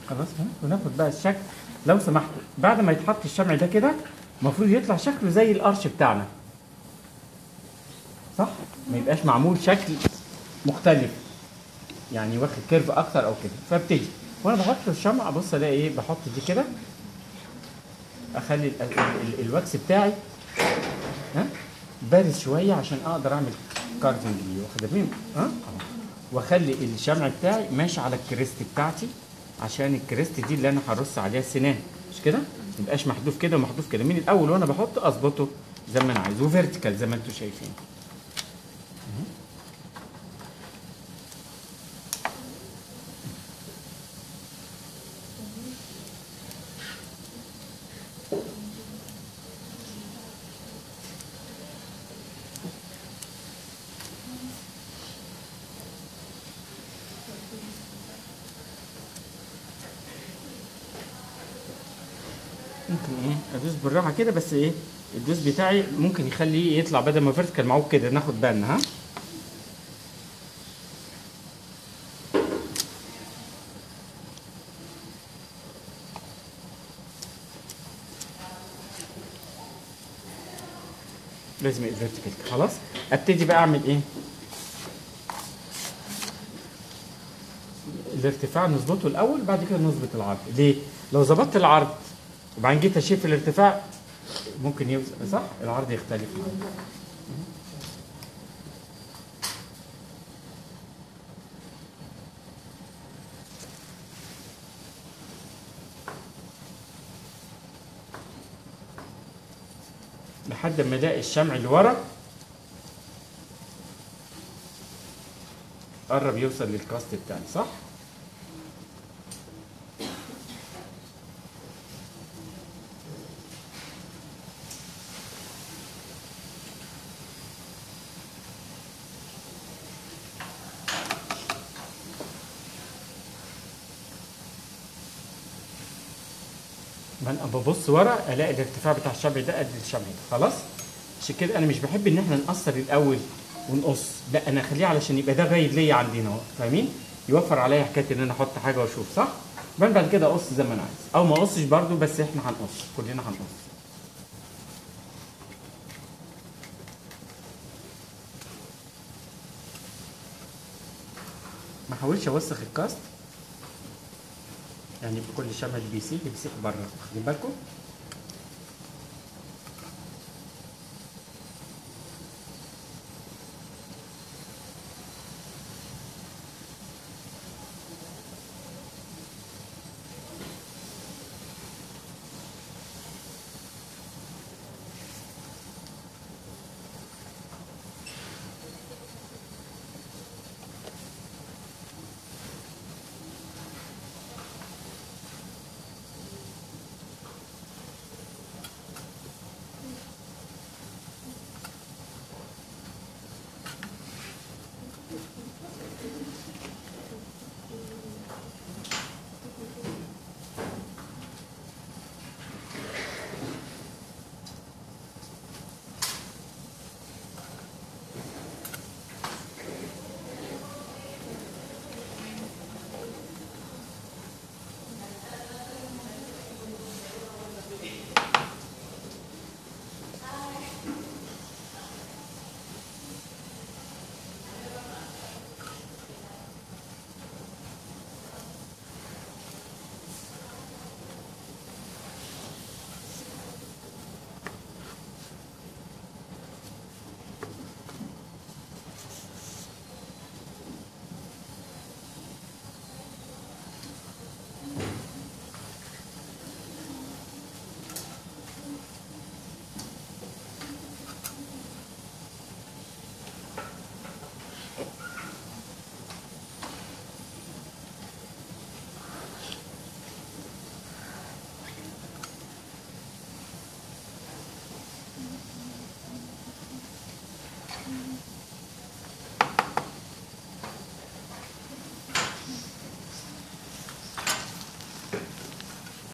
خلاص ها؟ وناخد بقى الشكل لو سمحتوا بعد ما يتحط الشمع ده كده المفروض يطلع شكله زي القرش بتاعنا صح ما يبقاش معمول شكل مختلف يعني واخد كيرف اكتر او كده فابتدي وانا بحط الشمع ابص الاقي ايه بحط دي كده اخلي ال ال ال الواكس بتاعي ها بارز شويه عشان اقدر اعمل كاردنج ليه واخد بالك ها أهو. واخلي الشمع بتاعي ماشي على الكريست بتاعتي عشان الكريست دي اللي انا هرص عليها السنان مش كده؟ ما يبقاش محذوف كده ومحذوف كده من الاول وانا بحط اظبطه زي ما انا عايز وفيرتيكال زي ما انتم شايفين ممكن ايه ادوس بالراحه كده بس ايه الدوس بتاعي ممكن يخليه يطلع بدل ما فيرتيكال معوج كده ناخد بالنا ها لازم يبقى فيرتيكال خلاص ابتدي بقى اعمل ايه الارتفاع نظبطه الاول بعد كده نظبط العرض ليه لو ظبطت العرض وبعدين جيت اشوف الارتفاع ممكن يوصل صح العرض يختلف لحد ما الاقي الشمع اللي ورا قرب يوصل للكاست بتاعي صح ما انا ببص ورا الاقي الارتفاع بتاع الشمع ده قد الشمع ده خلاص عشان كده انا مش بحب ان احنا نقصر الاول ونقص لا انا اخليه علشان يبقى ده باين ليا عندنا اهو فاهمين يوفر عليا حكايه ان انا احط حاجه واشوف صح بعد بعد كده اقص زي ما انا عايز او ما اقصش برده بس احنا هنقص كلنا هنقص ما احاولش اوسخ الكاست يعني بكل شمع اللي بيسيح بيسيح بره واخدين بالكم